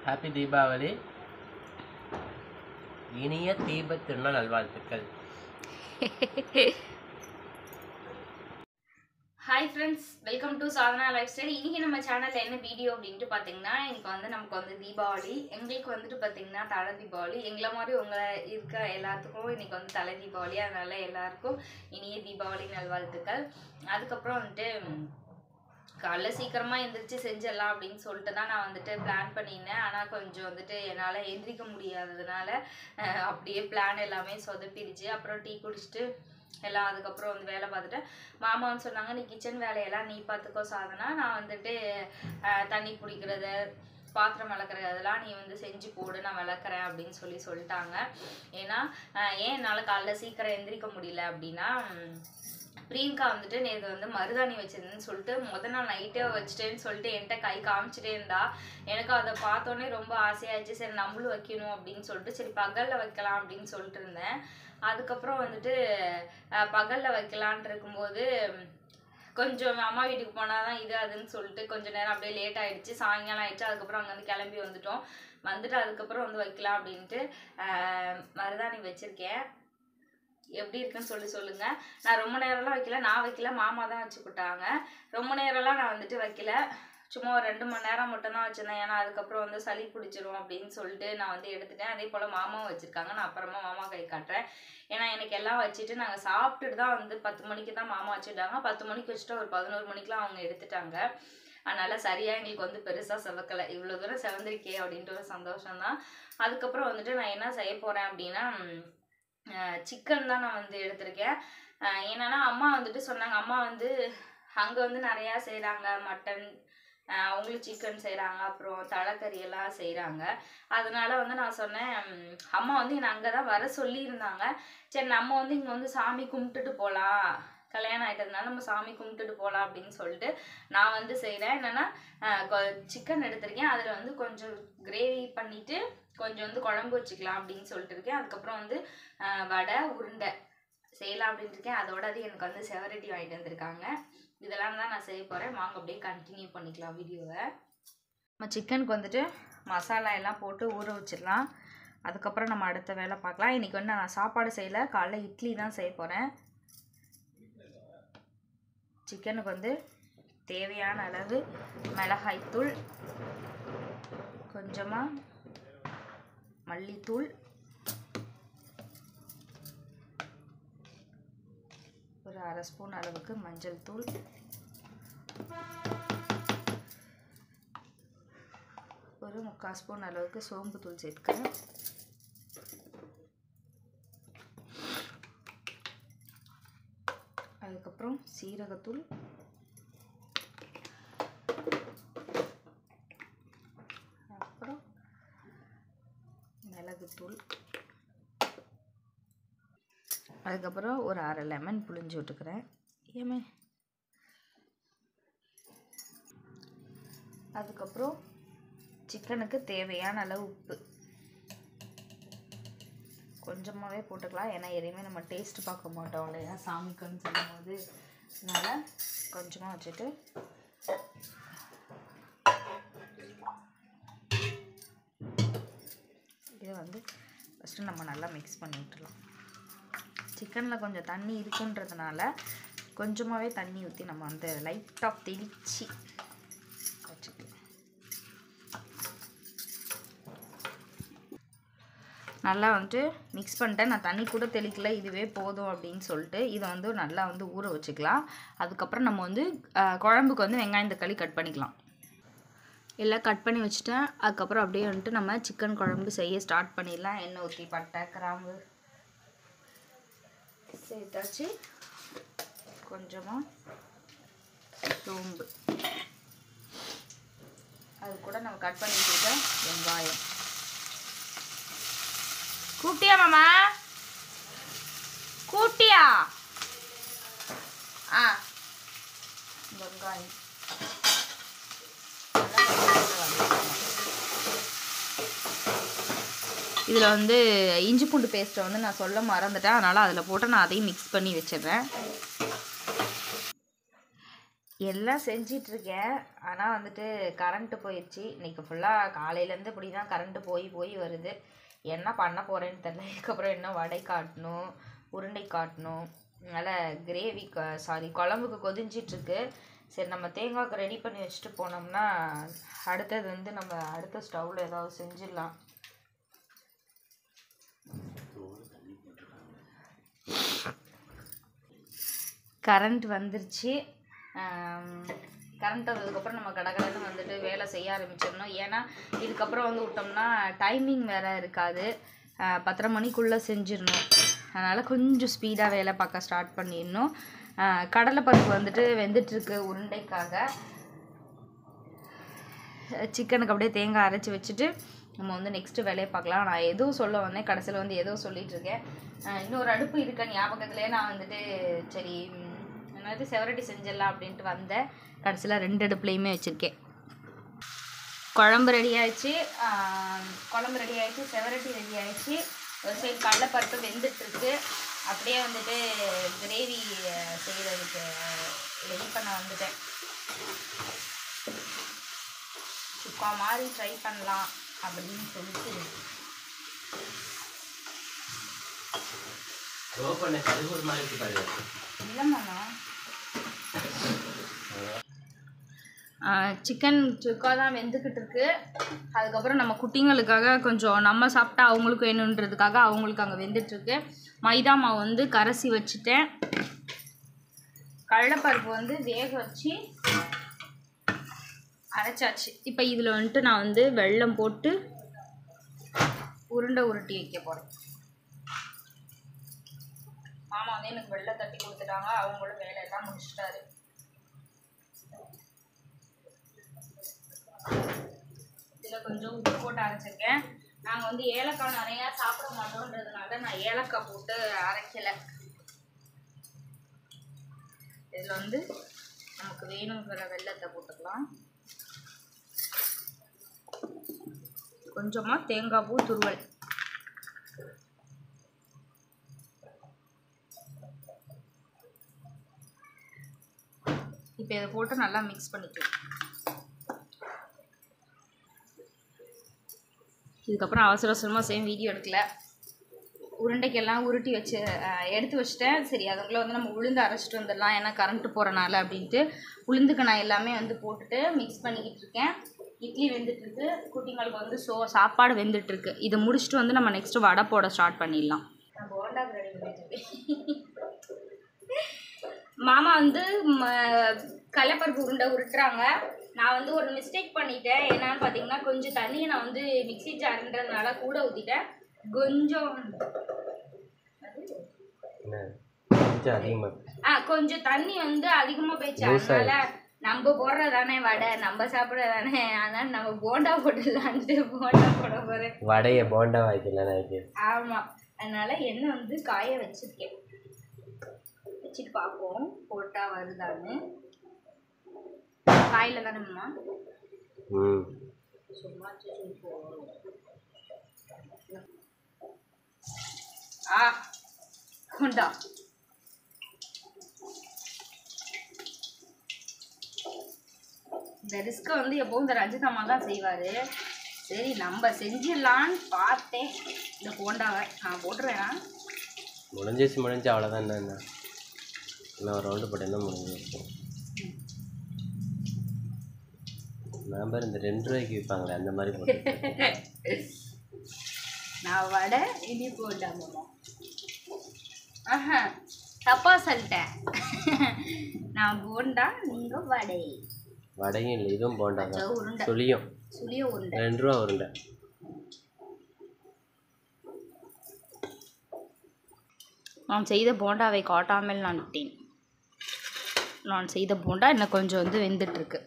Happy Deepavali இனிய தீப திருநாள் நல்வாழ்த்துக்கள் hi friends welcome to Sadhana life style இன்றைக்கி நம்ம சேனலில் என்ன வீடியோ அப்படின்ட்டு பார்த்தீங்கன்னா இன்னைக்கு வந்து நமக்கு வந்து தீபாவளி எங்களுக்கு வந்துட்டு பார்த்தீங்கன்னா தலை தீபாவளி எங்களை மாதிரி உங்களை இருக்க எல்லாத்துக்கும் இன்னைக்கு வந்து தலை தீபாவளி அதனால எல்லாருக்கும் இனிய தீபாவளி நல்வாழ்த்துக்கள் அதுக்கப்புறம் வந்துட்டு ம், காலைல சீக்கிரமாக எந்திரிச்சு செஞ்சிடலாம் அப்படின்னு சொல்லிட்டு தான் நான் வந்துட்டு பிளான் பண்ணியிருந்தேன் ஆனால் கொஞ்சம் வந்துட்டு என்னால் எந்திரிக்க முடியாததுனால அஹ், அப்படியே பிளான் எல்லாமே சொதப்பிடுச்சு அப்புறம் டீ குடிச்சிட்டு எல்லாம் அதுக்கப்புறம் வந்து வேலை பார்த்துட்டு மாமா வந்து சொன்னாங்க நீ கிச்சன் வேலையெல்லாம் நீ பார்த்துக்கோ சாதனா நான் வந்துட்டு அஹ், தண்ணி பிடிக்கிறது பாத்திரம் விளக்குறது அதெல்லாம் நீ வந்து செஞ்சு போடு நான் விளக்குறேன் அப்படின்னு சொல்லி சொல்லிட்டாங்க ஏன்னா அஹ், ஏன் என்னால் காலைல சீக்கிரம் எந்திரிக்க முடியல அப்படின்னா ம், பிரியங்கா வந்துட்டு நேற்று வந்து மருதாணி வச்சிருந்தேன்னு சொல்லிட்டு முத நாள் நைட்டே வச்சுட்டேன்னு சொல்லிட்டு என்கிட்ட கை காமிச்சிட்டே இருந்தா எனக்கு அதை பார்த்தோன்னே ரொம்ப ஆசையாச்சு சரி நம்மளும் வைக்கணும் அப்படின்னு சொல்லிட்டு சரி பகலில் வைக்கலாம் அப்படின்னு சொல்லிட்டு இருந்தேன் அதுக்கப்புறம் வந்துட்டு அஹ், பகல்ல வைக்கலான் இருக்கும்போது ம், கொஞ்சம் அம்மா வீட்டுக்கு போனால் தான் இது அதுன்னு சொல்லிட்டு கொஞ்ச நேரம் அப்படியே லேட் ஆயிடுச்சு சாயங்காலம் ஆயிடுச்சு அதுக்கப்புறம் அங்கேருந்து கிளம்பி வந்துட்டோம் வந்துட்டு அதுக்கப்புறம் வந்து வைக்கலாம் அப்படின்ட்டு அஹ், மருதாணி வச்சிருக்கேன் எப்படி இருக்குன்னு சொல்லி சொல்லுங்க நான் ரொம்ப நேரம்லாம் வைக்கல நான் வைக்கல மாமா தான் வச்சு விட்டாங்க ரொம்ப நேரம்லாம் நான் வந்துட்டு வைக்கல சும்மா ஒரு ரெண்டு மணி நேரம் மட்டும் தான் வச்சிருந்தேன் ஏன்னா அதுக்கப்புறம் வந்து சளி பிடிச்சிரும் அப்படின்னு சொல்லிட்டு நான் வந்து எடுத்துட்டேன் அதே போல் மாமாவும் வச்சுருக்காங்க நான் அப்புறமா மாமா கை காட்டுறேன் ஏன்னா எனக்கு எல்லாம் வச்சுட்டு நாங்கள் சாப்பிட்டுட்டு தான் வந்து பத்து மணிக்கு தான் மாமா வச்சுட்டாங்க பத்து மணிக்கு வச்சுட்டு ஒரு பதினோரு மணிக்கெலாம் அவங்க எடுத்துட்டாங்க அதனால சரியாக எங்களுக்கு வந்து பெருசாக செவக்கலை இவ்வளோ தூரம் செவந்திருக்கே அப்படின்ட்டு ஒரு சந்தோஷம் தான் அதுக்கப்புறம் வந்துட்டு நான் என்ன செய்ய போகிறேன் அப்படின்னா சிக்கன் தான் நான் வந்து எடுத்திருக்கேன் அஹ் என்னன்னா அம்மா வந்துட்டு சொன்னாங்க அம்மா வந்து அங்கே வந்து நிறையா செய்கிறாங்க மட்டன் அஹ் அவங்களும் சிக்கன் செய்கிறாங்க அப்புறம் தலைக்கறி எல்லாம் செய்கிறாங்க அதனால வந்து நான் சொன்னேன் ம், அம்மா வந்து என்னை அங்கே தான் வர சொல்லியிருந்தாங்க சரி நம்ம வந்து இங்கே வந்து சாமி கும்பிட்டுட்டு போகலாம் கல்யாணம் ஆயிட்டதுனால நம்ம சாமி கும்பிட்டுட்டு போகலாம் அப்படின்னு சொல்லிட்டு நான் வந்து செய்கிறேன் என்னென்னா சிக்கன் எடுத்திருக்கேன் அதில் வந்து கொஞ்சம் கிரேவி பண்ணிவிட்டு கொஞ்சம் வந்து குழம்பு வச்சுக்கலாம் அப்படின்னு சொல்லிட்டு இருக்கேன் அதுக்கப்புறம் வந்து அஹ், வடை உருண்டை செய்யலாம் அப்படின்ட்டு இருக்கேன் அதோட அது எனக்கு வந்து செவரட்டி வாங்கிட்டு வந்திருக்காங்க இதெல்லாம் தான் நான் செய்ய போகிறேன் வாங்க அப்படியே கண்டினியூ பண்ணிக்கலாம் வீடியோவை நம்ம சிக்கனுக்கு வந்துட்டு மசாலா எல்லாம் போட்டு ஊற வச்சிடலாம் அதுக்கப்புறம் நம்ம அடுத்த வேலை பார்க்கலாம் இன்றைக்கி வந்து நான் சாப்பாடு செய்யலை காலைல இட்லி தான் செய்ய போகிறேன் சிக்கனுக்கு வந்து தேவையான அளவு மிளகாய்த்தூள் கொஞ்சமாக மல்லித்தூள் ஒரு அரை ஸ்பூன் அளவுக்கு மஞ்சள் தூள் ஒரு முக்கால் ஸ்பூன் அளவுக்கு சோம்பு தூள் சேர்த்துக்கிறேன் அதுக்கப்புறம் சீரகத்தூள் அப்புறம் மிளகுத்தூள் அதுக்கப்புறம் ஒரு அரை லெமன் புளிஞ்சு விட்டுக்கிறேன் ஏமே அதுக்கப்புறம் சிக்கனுக்கு தேவையான அளவு உப்பு கொஞ்சமாகவே போட்டுக்கலாம் ஏன்னா எதையுமே நம்ம டேஸ்ட் பார்க்க மாட்டோம் இல்லையா சாமிக்குன்னு சொல்லும்போது அதனால் கொஞ்சமாக வச்சுட்டு இதை வந்து ஃபஸ்ட்டு நம்ம நல்லா மிக்ஸ் பண்ணி விட்டுலாம் சிக்கனில் கொஞ்சம் தண்ணி இருக்குன்றதுனால கொஞ்சமாகவே தண்ணி ஊற்றி நம்ம வந்து லைட்டாக தெளித்து வச்சுக்கலாம் நல்லா வந்துட்டு மிக்ஸ் பண்ணிட்டேன் நான் தண்ணி கூட தெளிக்கல இதுவே போதும் அப்படின்னு சொல்லிட்டு இதை வந்து நல்லா வந்து ஊற வச்சுக்கலாம் அதுக்கப்புறம் நம்ம வந்து அஹ், குழம்புக்கு வந்து வெங்காயம் தக்காளி கட் பண்ணிக்கலாம் எல்லாம் கட் பண்ணி வச்சுட்டேன் அதுக்கப்புறம் அப்படியே வந்துட்டு நம்ம சிக்கன் குழம்பு செய்ய ஸ்டார்ட் பண்ணிடலாம் எண்ணெய் ஊற்றி பட்டை கிராம்பு சேர்த்தாச்சு கொஞ்சமாக சோம்பு அது கூட நம்ம கட் பண்ணி வச்சுருக்க வெங்காயம் கூப்பிட்டியா மாமா கூப்பிட்டியா ஆ வெங்காயம் இதில் வந்து இஞ்சி பூண்டு பேஸ்ட்டை வந்து நான் சொல்ல மறந்துட்டேன் அதனால் அதில் போட்டு நான் அதையும் மிக்ஸ் பண்ணி வச்சிடுறேன் எல்லாம் செஞ்சிட்ருக்கேன் ஆனால் வந்துட்டு கரண்ட்டு போயிடுச்சு இன்றைக்கி ஃபுல்லாக காலையிலேருந்து இப்படி தான் கரண்ட்டு போய் போய் வருது என்ன பண்ண போகிறேன்னு தெரில இதுக்கப்புறம் என்ன வடை காட்டணும் உருண்டை காட்டணும் அதனால் கிரேவி சாரி குழம்புக்கு கொதிஞ்சிட்ருக்கு சரி நம்ம தேங்காய்க்கு ரெடி பண்ணி வச்சுட்டு போனோம்னா அடுத்தது வந்து நம்ம அடுத்த ஸ்டவ்வில் ஏதாவது செஞ்சிடலாம் கரண்ட் வந்துருச்சு கரண்ட் வந்ததுக்கப்புறம் நம்ம கடகடன்னு வந்துட்டு வேலை செய்ய ஆரம்பிச்சிடணும் ஏன்னா இதுக்கப்புறம் வந்து விட்டோம்னா டைமிங் வேறு இருக்காது ஆஹ் பத்தரை மணிக்குள்ளே செஞ்சிடணும் அதனால் கொஞ்சம் ஸ்பீடாக வேலை பார்க்க ஸ்டார்ட் பண்ணிடணும் ஆஹ் கடலைப்பருப்பு வந்துட்டு வெந்துட்டுருக்கு உருண்டைக்காக சிக்கனுக்கு அப்படியே தேங்காய் அரைச்சி வச்சுட்டு நம்ம வந்து நெக்ஸ்ட்டு வேலையை பார்க்கலாம் நான் எதுவும் சொல்ல வந்தேன் கடைசியில் வந்து ஏதோ சொல்லிட்டு இருக்கேன் ஆஹ் இன்னொரு அடுப்பு இருக்க ஞாபகத்துலேயே நான் வந்துட்டு சரி ம், என்னது செவரட்டி செஞ்சிடலாம் அப்படின்ட்டு வந்தேன் கடைசியில் ரெண்டு அடுப்புலையுமே வச்சுருக்கேன் குழம்பு ரெடி ஆயிடுச்சு ஆஹ் குழம்பு ரெடி ஆயிடுச்சு செவரட்டி ரெடி ஆயிடுச்சு ஒரு சைடு கடலைப்பருப்பு வெந்துட்டுருக்கு அப்படியே வந்துட்டு கிரேவி செய்கிறதுக்கு ரெடி பண்ண வந்துட்டேன் சுக்கா மாதிரி ட்ரை பண்ணலாம் அப்படின்னு சொல்லிட்டு ஓப்பன் கருகு ஒரு மாதிரி இருக்கு பாருங்க இல்லைம்மாண்ணா சிக்கன் சுக்கா தான் வெந்துக்கிட்டு இருக்கு அதுக்கப்புறம் நம்ம குட்டிங்களுக்காக கொஞ்சம் நம்ம சாப்பிட்டா அவங்களுக்கு வேணுன்றதுக்காக அவங்களுக்கு அங்கே வெந்துட்டுருக்கு மைதா மாவு வந்து கரைசி வச்சுட்டேன் கடலைப்பருப்பு வந்து வேக வச்சு அரைச்சாச்சு இப்போ இதில் வந்துட்டு நான் வந்து வெல்லம் போட்டு உருண்டை உருட்டி வைக்க போகிறேன் மாமா வந்து எனக்கு வெள்ளை தட்டி கொடுத்துட்டாங்க அவங்களும் வேலையெல்லாம் முடிச்சிட்டாரு இதில் கொஞ்சம் உப்பு போட்டு அரைச்சிருக்கேன் நாங்கள் வந்து ஏலக்காய் நிறையா சாப்பிட மாட்டோன்றதுனால நான் ஏலக்காய் போட்டு அரைக்கலை இதில் வந்து நமக்கு வேணுங்கிற வெள்ளத்தை போட்டுக்கலாம் கொஞ்சமாக தேங்காய் பூ துருவல் இப்போ இதை போட்டு நல்லா மிக்ஸ் பண்ணிக்கலாம் இதுக்கப்புறம் அவசர அவசரமாக சேம் வீடியோ எடுக்கல உருண்டைக்கெல்லாம் உருட்டி வச்சு அஹ், எடுத்து வச்சிட்டேன் சரி அதுக்குள்ளே வந்து நம்ம உளுந்து அரைச்சிட்டு வந்துடலாம் ஏன்னா கரண்ட்டு போகிறனால அப்படின்ட்டு உளுந்துக்கு நான் எல்லாமே வந்து போட்டுட்டு மிக்ஸ் பண்ணிக்கிட்டு இருக்கேன் இட்லி வெந்துட்டுருக்கு குட்டிங்களுக்கு வந்து சோ சாப்பாடு வெந்துட்டுருக்கு இதை முடிச்சுட்டு வந்து நம்ம நெக்ஸ்ட்டு வடை போட ஸ்டார்ட் பண்ணிடலாம் நான் போண்டாக்கு ரெடி பண்ணிட்டு மாமா வந்து ம- கடலைப்பருப்பு உருண்டை உருட்டுறாங்க நான் வந்து ஒரு மிஸ்டேக் பண்ணிட்டேன் என்னன்னு பார்த்தீங்கன்னா கொஞ்சம் தண்ணியை நான் வந்து மிக்ஸி ஜார்ன்றதுனால கூட ஊற்றிட்டேன் கொஞ்சம் என்ன கொஞ்சம் அதிகமாக ஆ கொஞ்சம் தண்ணி வந்து அதிகமாக போயிடுச்சு Loose அதனால நம்ம போடுறது தானே வடை நம்ம சாப்பிட்றது தானே அதனால நம்ம போண்டா போட்டுடலான்ட்டு போண்டா போட போகிறேன் வடையை போண்டா வாய்க்கலாம் நினைக்கிறேன் ஆமாம் அதனால எண்ணெய் வந்து காய வச்சிருக்கேன் வச்சுட்டு பார்ப்போம் போட்டா வருதான்னு காயில தானேம்மா ம் சும்மா சொல்லி போகணும் ஆ கொண்டா இந்த ரிஸ்க்கை வந்து எப்பவும் இந்த ரஞ்சித் அம்மா தான் செய்வார் சரி நம்ம செஞ்சிடலான்னு பார்த்தேன் இந்த போண்டாவை நான் போட்டுருவேனா முடிஞ்சிச்சு முடிஞ்சு அவ்வளோதான் என்ன என்ன இன்னும் ஒரு ரவுண்டு போட்டேன்னா முடிஞ்சிச்சு நான் பாரு இந்த ரெண்டு ரூபாய்க்கு விற்பாங்களே அந்த மாதிரி போட்டு நான் வடை இனி போண்டா மாமா ஆஹா தப்பா சொல்லிட்டேன் நான் போண்டா நீங்க வடை வடையும் இல்லை இதுவும் போண்டா அச்சோ, தான் உருண்டை சுழியும் சுளிய உருண்டை ரெண்டு ரூபா உருண்டை நான் செய்த போண்டாவை காட்டாமல் நான் விட்டேன் நான் செய்த போண்டா இன்னும் கொஞ்சம் வந்து வெந்துட்டுருக்கு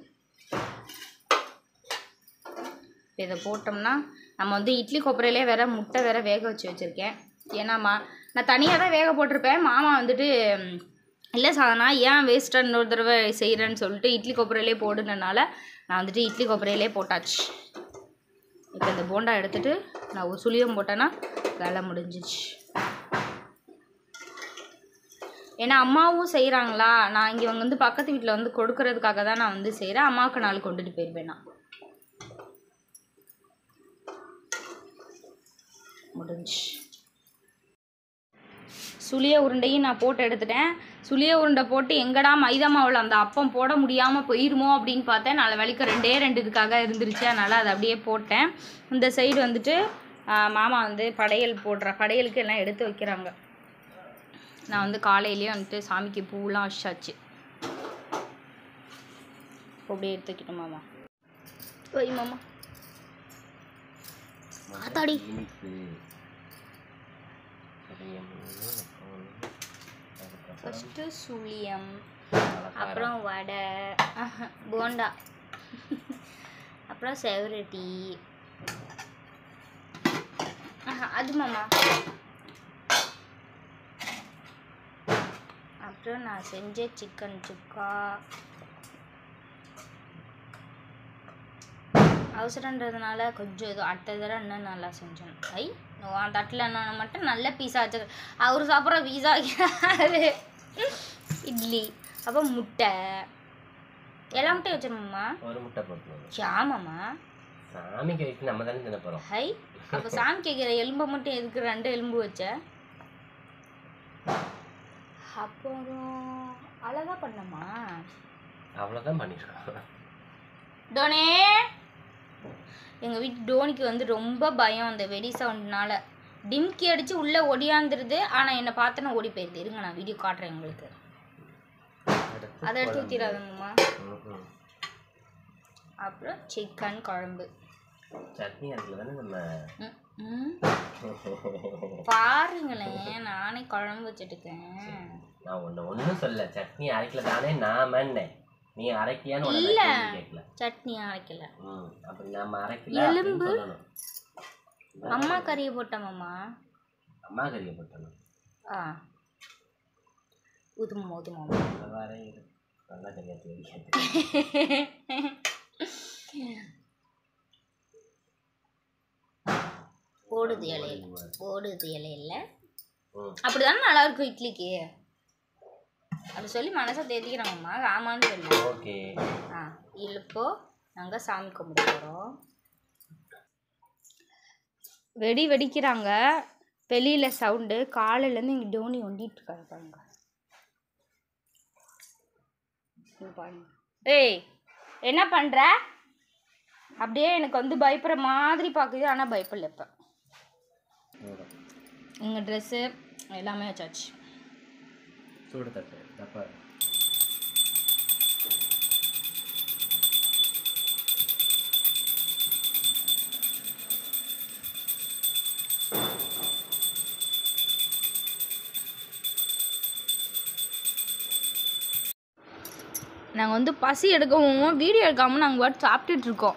இதை போட்டோம்னா நம்ம வந்து இட்லி கொப்பரையிலே வேற முட்டை வேற வேக வச்சு வச்சுருக்கேன் ஏன்னாம்மா நான் தனியாக தான் வேக போட்டிருப்பேன் மாமா வந்துட்டு ம், இல்லை சாதனா ஏன் வேஸ்ட்டாக இன்னொரு தடவை செய்கிறேன்னு சொல்லிட்டு இட்லி கொப்பரையிலே போடுனனால நான் வந்துட்டு இட்லி கொப்பரையிலே போட்டாச்சு இப்போ இந்த போண்டா எடுத்துட்டு நான் ஒரு சுழியம் போட்டேன்னா வேலை முடிஞ்சிச்சு ஏன்னா அம்மாவும் செய்கிறாங்களா நான் இங்கே வந்து பக்கத்து வீட்டில் வந்து கொடுக்கறதுக்காக தான் நான் வந்து செய்கிறேன் அம்மாவுக்கு நாள் கொண்டுட்டு போயிருப்பேன் நான் முடிஞ்சு சுளிய உருண்டையும் நான் போட்டு எடுத்துட்டேன் சுளிய உருண்டை போட்டு எங்கடா மைதா மாவில் அந்த அப்பம் போட முடியாமல் போயிருமோ அப்படின்னு பார்த்தேன் நாளை வேலைக்கு ரெண்டே ரெண்டு இதுக்காக இருந்துருச்சு அதனால் அதை அப்படியே போட்டேன் இந்த சைடு வந்துட்டு ஆ, மாமா வந்து படையல் போடுற படையலுக்கு எல்லாம் எடுத்து வைக்கிறாங்க நான் வந்து காலையிலேயே வந்துட்டு சாமிக்கு பூலாம் வச்சாச்சு அப்படியே எடுத்துக்கிட்டோம் மாமா வை மாமா ஆத்தாடி. இனிப்பு சுழியம், அப்புறம் அதுக்கப்புறம் ஃபஸ்ட்டு சுழியம் பலகாரம். அப்புறம் வடை ஆஹா, போண்டா அப்புறம் செவரட்டி ஆஹா, அது மாமா அப்புறம் நான் செஞ்ச சிக்கன் சுக்கா அவசரன்றதுனால கொஞ்சம் இது அடுத்த தடவை இன்னும் நல்லா செஞ்சோம் ஐ ஓ, அந்த தட்டில் நான் மட்டும் நல்ல பீஸா வச்சு அவர் சாப்பிட்ற பீஸா வைக்கிறாரு இட்லி அப்போ முட்டை எல்லா முட்டையும் வச்சிருமாம்மா ஒரு முட்டை போட்டுருவோம் சாமாம்மா சாமிக்கு வைக்க நம்ம தானே தின போகிறோம் ஹை அப்போ சாமி கேட்குற எலும்பை மட்டும் எதுக்கு ரெண்டு எலும்பு வச்ச அப்புறம் அழகா பண்ணமா அவ்வளோதான் பண்ணியிருக்கோம் டோனே எங்கள் வீட்டு டோனிக்கு வந்து ரொம்ப பயம் அந்த வெடி சவுண்ட்னால டிம்கி அடித்து உள்ளே ஒடியாந்துருது ஆனால் என்னை பார்த்தோன்னா ஓடி போயிருது இருங்க நான் வீடியோ காட்டுறேன் உங்களுக்கு அடுத்து அதை எடுத்து குழம்பு. ஊற்றிடாதுங்கம்மா ம், ம். அப்புறம் சிக்கன் குழம்பு சட்னி அதில் தானே நம்ம ம், ம். பாருங்களேன் நானே குழம்பு வச்சுட்டுக்கேன் நான் ஒன்று ஒன்றும் சொல்ல சட்னி அரைக்கல தானே நான் மன்னேன் நீ அரைக்கியான்னு உடனே இல்ல. கேள்வி கேட்கல சட்னி அரைக்கல ம் அப்படி நம்ம அரைக்கல அப்படின்னு எலும்பு? சொல்லணும் அம்மா கறியை போட்டோமாம்மா அம்மா கறியை போட்டணும் ஆ ஊதுமா ஊதுமா வர நல்லா கறியா தெரியாது போடுது இலையில போடுது இலையில ம் அப்படிதானே நல்லா இருக்கும் இட்லிக்கு அப்படி சொல்லி மனசை தேத்திக்கிறாங்கம்மா ஆமான்னு சொல்லு ஓகே ஆ இப்போ நாங்கள் சாமி கும்பிட போகிறோம் வெடி வெடிக்கிறாங்க வெளியில் சவுண்டு காலையிலேருந்து இங்கே டோனி ஒண்டிட்டு இருக்காரு பாருங்க இங்க பாருங்க ஏய் என்ன பண்ணுற அப்படியே எனக்கு வந்து பயப்படுற மாதிரி பார்க்குது ஆனால் பயப்படல இப்போ எங்கள் ட்ரெஸ்ஸு எல்லாமே வச்சாச்சு சூடு தட்டு தப்பா நாங்கள் வந்து பசி எடுக்கவும் வீடியோ எடுக்காமல் நாங்கள் பாட்டு சாப்பிட்டுட்டு இருக்கோம்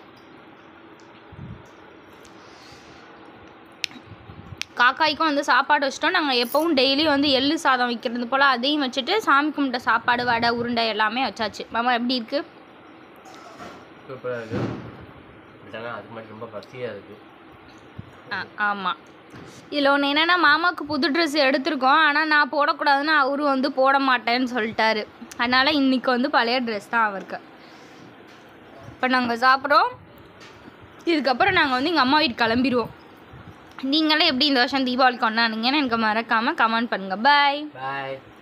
காக்காய்க்கும் வந்து சாப்பாடு வச்சிட்டோம் நாங்கள் எப்பவும் டெய்லி வந்து எள்ளு சாதம் வைக்கிறது போல் அதையும் வச்சுட்டு சாமி கும்பிட்ட சாப்பாடு வடை உருண்டை எல்லாமே வச்சாச்சு மாமா எப்படி இருக்கு சூப்பராக இருக்குது இதெல்லாம் அதுக்கு மட்டும் ரொம்ப பசியாக இருக்குது ஆ ஆமாம் இதில் ஒன்று என்னென்னா மாமாவுக்கு புது ட்ரெஸ் எடுத்திருக்கோம் ஆனால் நான் போடக்கூடாதுன்னு அவரும் வந்து போட மாட்டேன்னு சொல்லிட்டாரு அதனால் இன்றைக்கி வந்து பழைய ட்ரெஸ் தான் அவருக்கு இப்போ நாங்கள் சாப்பிட்றோம் இதுக்கப்புறம் நாங்கள் வந்து எங்கள் அம்மா வீட்டுக்கு கிளம்பிடுவோம் நீங்களே எப்படி இந்த வருஷம் தீபாவளி கொண்டாடுனீங்கன்னு எனக்கு மறக்காமல் கமெண்ட் பண்ணுங்கள் பாய் பாய்